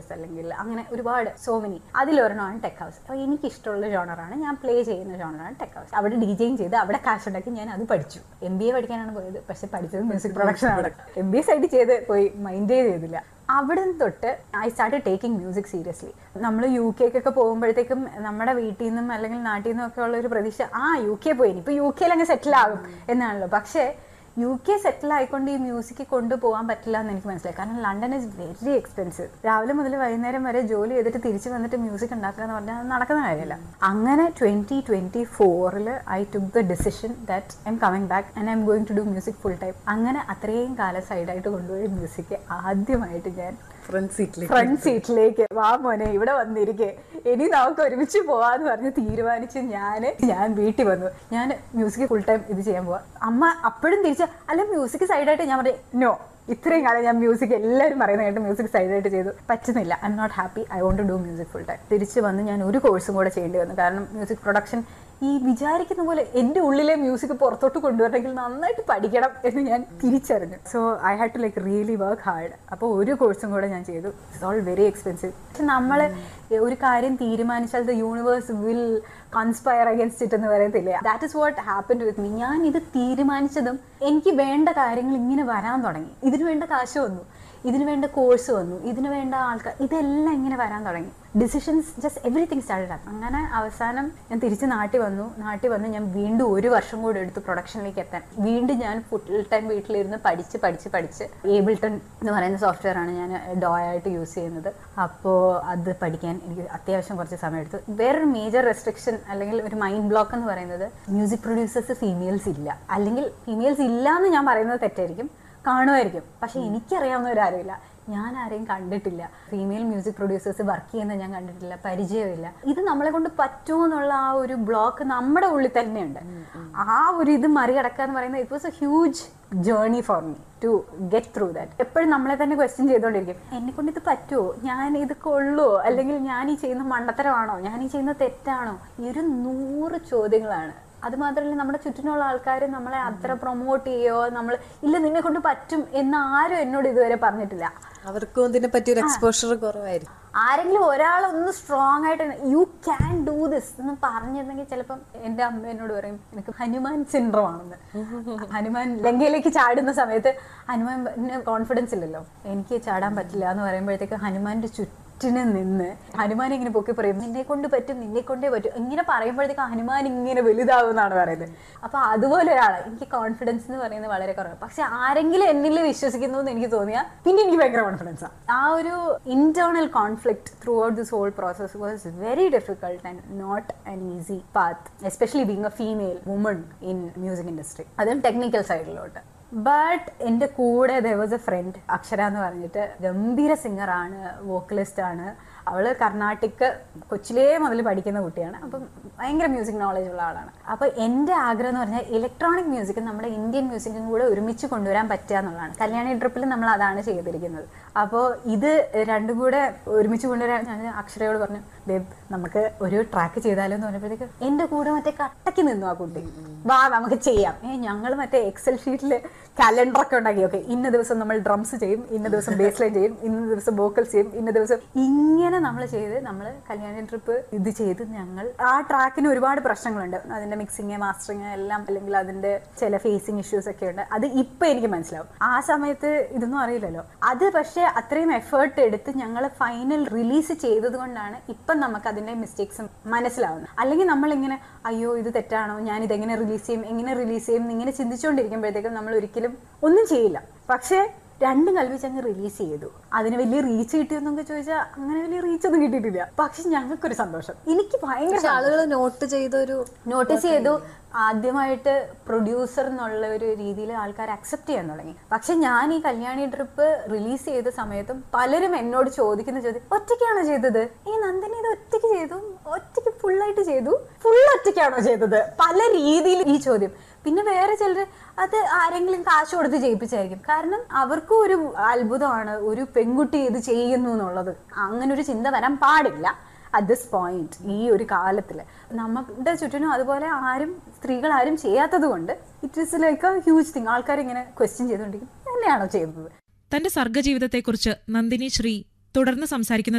house അല്ലെങ്കിൽ അങ്ങനെ ഒരുപാട് സോമിനി അതിലൊരെണ്ണമാണ് ടെക് ഹൗസ് അപ്പോൾ എനിക്ക് ഇഷ്ടമുള്ള ജോണറാണ് ഞാൻ പ്ലേ ചെയ്യുന്ന ജോണറാണ് ടെക് ഹൗസ് അവിടെ ഡി ജെയും ചെയ്ത് അവിടെ കാശ് ഉണ്ടാക്കി ഞാൻ അത് പഠിച്ചു എം ബി എ പഠിക്കാനാണ് പോയത് പക്ഷെ പഠിച്ചത് മ്യൂസിക് പ്രൊഡക്ഷൻ ആണ് എം ബി എ സൈഡ് ചെയ്ത് പോയി മൈൻഡേ ചെയ്തില്ല അവിടെ നിന്ന് തൊട്ട് I start taking music seriously നമ്മൾ യു കെക്കൊക്കെ പോകുമ്പോഴത്തേക്കും നമ്മുടെ വീട്ടിൽ നിന്നും അല്ലെങ്കിൽ നാട്ടിൽ നിന്നും ഒക്കെ ഉള്ള ഒരു പ്രതീക്ഷ ആ യു കെ പോയി ഇപ്പൊ യു കെയിൽ അങ്ങ് സെറ്റിൽ ആകും എന്നാണല്ലോ പക്ഷേ യു കെ സെറ്റിൽ ആയിക്കൊണ്ട് ഈ മ്യൂസിക് കൊണ്ടുപോകാൻ പറ്റില്ല എന്ന് എനിക്ക് മനസ്സിലായി കാരണം ലണ്ടൻ ഇസ് വെരി എക്സ്പെൻസീവ് രാവിലെ മുതൽ വൈകുന്നേരം വരെ ജോലി ചെയ്തിട്ട് തിരിച്ച് വന്നിട്ട് മ്യൂസിക് ഉണ്ടാക്കുക എന്ന് പറഞ്ഞാൽ അത് നടക്കുന്ന കാര്യമല്ല അങ്ങനെ ട്വന്റി ട്വന്റി ഫോറിൽ I took the decision that I'm coming back and I'm going to do music full time അങ്ങനെ അത്രയും കാലം സൈഡായിട്ട് കൊണ്ടുപോയ മ്യൂസിക് ആദ്യമായിട്ട് ഞാൻ ഫ്രണ്ട് സീറ്റിൽ ഫ്രണ്ട് സീറ്റിലേക്ക് വാ മോനെ ഇവിടെ വന്നിരിക്കെ ഇനി നമുക്ക് ഒരുമിച്ച് പോവാന്ന് പറഞ്ഞ് തീരുമാനിച്ച് ഞാൻ ഞാൻ വീട്ടിൽ വന്നു ഞാൻ മ്യൂസിക് ഫുൾ ടൈം ഇത് ചെയ്യാൻ പോവാ അമ്മ അപ്പോഴും തിരിച്ച് അല്ല മ്യൂസിക് സൈഡായിട്ട് ഞാൻ പറഞ്ഞു നോ ഇത്രയും കാലം ഞാൻ മ്യൂസിക് എല്ലാവരും പറയുന്ന കേട്ട് മ്യൂസിക് സൈഡായിട്ട് ചെയ്തു പറ്റുന്നില്ല I'm not happy I want to do music full time തിരിച്ച് വന്ന് ഞാൻ ഒരു കോഴ്സും കൂടെ ചെയ്യേണ്ടി വന്നു കാരണം മ്യൂസിക് പ്രൊഡക്ഷൻ ഈ വിചാരിക്കുന്ന പോലെ എൻ്റെ ഉള്ളിലെ മ്യൂസിക് പുറത്തോട്ട് കൊണ്ടുവരണമെങ്കിൽ നന്നായിട്ട് പഠിക്കണം എന്ന് ഞാൻ തിരിച്ചറിഞ്ഞു so I had to like really work hard അപ്പോൾ ഒരു കോഴ്സും കൂടെ ഞാൻ ചെയ്തു ഇറ്റ്സ് ഓൾ വെരി എക്സ്പെൻസീവ് പക്ഷെ നമ്മൾ ഒരു കാര്യം തീരുമാനിച്ചാൽ the universe will conspire against it എന്ന് പറയത്തില്ലേ that is what happen with me ഞാൻ ഇത് തീരുമാനിച്ചതും എനിക്ക് വേണ്ട കാര്യങ്ങൾ ഇങ്ങനെ വരാൻ തുടങ്ങി ഇതിന് വേണ്ട കാശ് വന്നു ഇതിന് വേണ്ട കോഴ്സ് വന്നു ഇതിന് വേണ്ട ആൾക്കാർ ഇതെല്ലാം ഇങ്ങനെ വരാൻ തുടങ്ങി decisions just everything started up അങ്ങനെ അവസാനം ഞാൻ തിരിച്ച് നാട്ടിൽ വന്നു നാട്ടിൽ വന്ന് ഞാൻ വീണ്ടും ഒരു വർഷം കൂടെ എടുത്തു പ്രൊഡക്ഷനിലേക്ക് എത്താൻ വീണ്ടും ഞാൻ ഫുൾ ടൈം വീട്ടിലിരുന്ന് പഠിച്ച് പഠിച്ച് പഠിച്ച് ഏബിൾട്ടൺ എന്ന് പറയുന്ന സോഫ്റ്റ്വെയർ ആണ് ഞാൻ ഡോ ആയിട്ട് യൂസ് ചെയ്യുന്നത് അപ്പോൾ അത് പഠിക്കാൻ എനിക്ക് അത്യാവശ്യം കുറച്ച് സമയം എടുത്തു വേറൊരു മേജർ റെസ്ട്രിക്ഷൻ അല്ലെങ്കിൽ ഒരു മൈൻഡ് ബ്ലോക്ക് എന്ന് പറയുന്നത് മ്യൂസിക് പ്രൊഡ്യൂസേഴ്സ് ഫീമെയിൽസ് ഇല്ല അല്ലെങ്കിൽ ഫീമെയിൽസ് ഇല്ല എന്ന് ഞാൻ പറയുന്നത് തെറ്റായിരിക്കും കാണുമായിരിക്കും പക്ഷെ എനിക്കറിയാവുന്നവരാരുമില്ല ഞാൻ ആരെയും കണ്ടിട്ടില്ല ഫീമെയിൽ മ്യൂസിക് പ്രൊഡ്യൂസേഴ്സ് വർക്ക് ചെയ്യുന്നത് ഞാൻ കണ്ടിട്ടില്ല പരിചയമില്ല ഇത് നമ്മളെ കൊണ്ട് പറ്റുമോ എന്നുള്ള ആ ഒരു ബ്ലോക്ക് നമ്മുടെ ഉള്ളിൽ തന്നെയുണ്ട് ആ ഒരു ഇത് മറികടക്കുക എന്ന് പറയുന്നത് it was a huge journey for me to get through that എപ്പോഴും നമ്മളെ തന്നെ ക്വസ്റ്റ്യൻ ചെയ്തുകൊണ്ടിരിക്കും എന്നെ കൊണ്ട് ഇത് പറ്റുമോ ഞാൻ ഇത് കൊള്ളുമോ അല്ലെങ്കിൽ ഞാൻ ഈ ചെയ്യുന്ന മണ്ടത്തരമാണോ ഞാൻ ഈ ചെയ്യുന്ന തെറ്റാണോ ഈ ഒരു നൂറ് ചോദ്യങ്ങളാണ് അത് മാത്രമല്ല നമ്മുടെ ചുറ്റിനുള്ള ആൾക്കാർ നമ്മളെ അത്ര പ്രൊമോട്ട് ചെയ്യോ നമ്മൾ ഇല്ല നിന്നെ കൊണ്ട് പറ്റും എന്ന് ആരും എന്നോട് ഇതുവരെ പറഞ്ഞിട്ടില്ല അവർക്കും ഇതിനെ പറ്റി ഒരു എക്സ്പോഷർ കുറവായിരിക്കും ആരെങ്കിലും ഒരാളൊന്ന് സ്ട്രോങ് ആയിട്ട് യു ക്യാൻ ഡൂ ദിസ് എന്ന് പറഞ്ഞിരുന്നെങ്കിൽ ചിലപ്പം എൻ്റെ അമ്മ എന്നോട് പറയും എനിക്ക് ഹനുമാൻ സിൻഡ്രം ആണെന്ന് ഹനുമാൻ ലങ്കയിലേക്ക് ചാടുന്ന സമയത്ത് ഹനുമാൻ കോൺഫിഡൻസ് ഇല്ലല്ലോ എനിക്ക് ചാടാൻ പറ്റില്ല എന്ന് പറയുമ്പോഴത്തേക്ക് ഹനുമാന്റെ ചുറ്റിന് നിന്ന് ഹനുമാൻ ഇങ്ങനെ പൊക്കി പറയും നിന്നെ കൊണ്ട് പറ്റും നിന്നെ കൊണ്ടേ പറ്റും ഇങ്ങനെ പറയുമ്പോഴത്തേക്ക് ഹനുമാൻ ഇങ്ങനെ വലുതാവും എന്നാണ് പറയുന്നത് അപ്പൊ അതുപോലെ ഒരാള് എനിക്ക് കോൺഫിഡൻസ് എന്ന് പറയുന്നത് വളരെ കുറവാണ് പക്ഷെ ആരെങ്കിലും എന്നിൽ വിശ്വസിക്കുന്നു എന്ന് എനിക്ക് തോന്നിയാൽ പിന്നെ എനിക്ക് ഭയങ്കര കോൺഫിഡൻസ് ആണ് ആ ഒരു internal conflict throughout this whole process was very difficult and not an easy path especially being a female woman in music industry അതും ടെക്നിക്കൽ സൈഡിലോട്ട് ബട്ട് എൻ്റെ കൂടെ ദർ വാസ് എ ഫ്രണ്ട് അക്ഷര എന്ന് പറഞ്ഞിട്ട് ഗംഭീര സിംഗറാണ് വോക്കലിസ്റ്റ് ആണ് അവള് കർണാട്ടിക് കൊച്ചിലേ മുതൽ പഠിക്കുന്ന കുട്ടിയാണ് അപ്പം ഭയങ്കര മ്യൂസിക് നോളജ് ഉള്ള ആളാണ് അപ്പോൾ എൻ്റെ ആഗ്രഹം എന്ന് പറഞ്ഞാൽ ഇലക്ട്രോണിക് മ്യൂസിക്കും നമ്മുടെ ഇന്ത്യൻ മ്യൂസിക്കും കൂടെ ഒരുമിച്ച് കൊണ്ടുവരാൻ പറ്റുക എന്നുള്ളതാണ് കല്യാണി ട്രിപ്പിൽ നമ്മൾ അതാണ് ചെയ്തിരിക്കുന്നത് അപ്പോൾ ഇത് രണ്ടും കൂടെ ഒരുമിച്ച് കൊണ്ടുവരാൻ ഞാൻ അക്ഷരയോട് പറഞ്ഞു ബേബ് നമുക്ക് ഒരു ട്രാക്ക് ചെയ്താലോ എന്ന് പറഞ്ഞപ്പോഴത്തേക്ക് എൻ്റെ കൂടെ മറ്റേ കട്ടയ്ക്ക് നിന്നു ആ കുട്ടി വാ നമുക്ക് ചെയ്യാം ഏ ഞങ്ങൾ മറ്റേ എക്സൽ ഷീറ്റിൽ കലണ്ടറൊക്കെ ഉണ്ടാക്കി ഓക്കെ ഇന്ന ദിവസം നമ്മൾ ഡ്രംസ് ചെയ്യും ഇന്ന ദിവസം ബേസ് ലൈൻ ചെയ്യും ഇന്ന ദിവസം വോക്കൽസ് ചെയ്യും ഇന്ന ദിവസം ഇങ്ങനെ നമ്മൾ ചെയ്ത് നമ്മൾ കല്യാണ ട്രിപ്പ് ഇത് ചെയ്ത് ഞങ്ങൾ ആ ട്രാക്കിന് ഒരുപാട് പ്രശ്നങ്ങളുണ്ട് അതിന്റെ മിക്സിങ് മാസ്റ്ററിങ് എല്ലാം അല്ലെങ്കിൽ അതിന്റെ ചില ഫേസിങ് ഇഷ്യൂസ് ഒക്കെ ഉണ്ട് അത് ഇപ്പൊ എനിക്ക് മനസ്സിലാവും ആ സമയത്ത് ഇതൊന്നും അറിയില്ലല്ലോ അത് പക്ഷേ അത്രയും എഫേർട്ട് എടുത്ത് ഞങ്ങൾ ഫൈനൽ റിലീസ് ചെയ്തത് കൊണ്ടാണ് ഇപ്പം നമുക്ക് അതിന്റെ മിസ്റ്റേക്സ് മനസ്സിലാവുന്നത് അല്ലെങ്കിൽ നമ്മളിങ്ങനെ അയ്യോ ഇത് തെറ്റാണോ ഞാൻ ഇതെങ്ങനെ റിലീസ് ചെയ്യും എങ്ങനെ റിലീസ് ചെയ്യും ഇങ്ങനെ ചിന്തിച്ചുകൊണ്ടിരിക്കുമ്പോഴത്തേക്കും നമ്മൾ ഒരിക്കലും ഒന്നും ചെയ്യില്ല പക്ഷേ രണ്ടും കൽപ്പിച്ച് അങ്ങ് റിലീസ് ചെയ്തു അതിന് വലിയ റീച്ച് കിട്ടിയെന്നൊക്കെ ചോദിച്ചാൽ അങ്ങനെ വലിയ റീച്ച് ഒന്നും കിട്ടിയിട്ടില്ല പക്ഷെ ഞങ്ങൾക്കൊരു സന്തോഷം എനിക്ക് ഭയങ്കര ആളുകൾ നോട്ട് ചെയ്ത ഒരു നോട്ടീസ് ചെയ്തു ആദ്യമായിട്ട് പ്രൊഡ്യൂസർ എന്നുള്ള ഒരു രീതിയിൽ ആൾക്കാർ അക്സെപ്റ്റ് ചെയ്യാൻ തുടങ്ങി പക്ഷെ ഞാൻ ഈ കല്യാണി ട്രിപ്പ് റിലീസ് ചെയ്ത സമയത്തും പലരും എന്നോട് ചോദിക്കുന്ന ചോദ്യം ഒറ്റയ്ക്കാണോ ചെയ്തത് ഈ നന്ദനി ഇത് ഒറ്റയ്ക്ക് ചെയ്തു ഒറ്റയ്ക്ക് ഫുള്ളായിട്ട് ചെയ്തു ഫുൾ ഒറ്റയ്ക്കാണോ ചെയ്തത് പല രീതിയിൽ ഈ ചോദ്യം പിന്നെ വേറെ ചിലർ അത് ആരെങ്കിലും കാശ് കൊടുത്ത് ചെയ്യിപ്പിച്ചായിരിക്കും കാരണം അവർക്കും ഒരു അത്ഭുതമാണ് ഒരു പെൺകുട്ടി ഇത് ചെയ്യുന്നു എന്നുള്ളത് അങ്ങനെ ഒരു ചിന്ത വരാൻ പാടില്ല അറ്റ് ദിസ് പോയിന്റ് ഈ ഒരു കാലത്തിൽ നമ്മുടെ ചുറ്റിനും അതുപോലെ ആരും സ്ത്രീകൾ ആരും ചെയ്യാത്തത് കൊണ്ട് it is like a huge thing ആൾക്കാർ ഇങ്ങനെ ക്വസ്റ്റ്യൻ ചെയ്തുകൊണ്ടിരിക്കും തന്നെയാണോ ചെയ്തത് തന്റെ സർഗജീവിതത്തെക്കുറിച്ച് നന്ദിനി ശ്രീ തുടർന്ന് സംസാരിക്കുന്നത്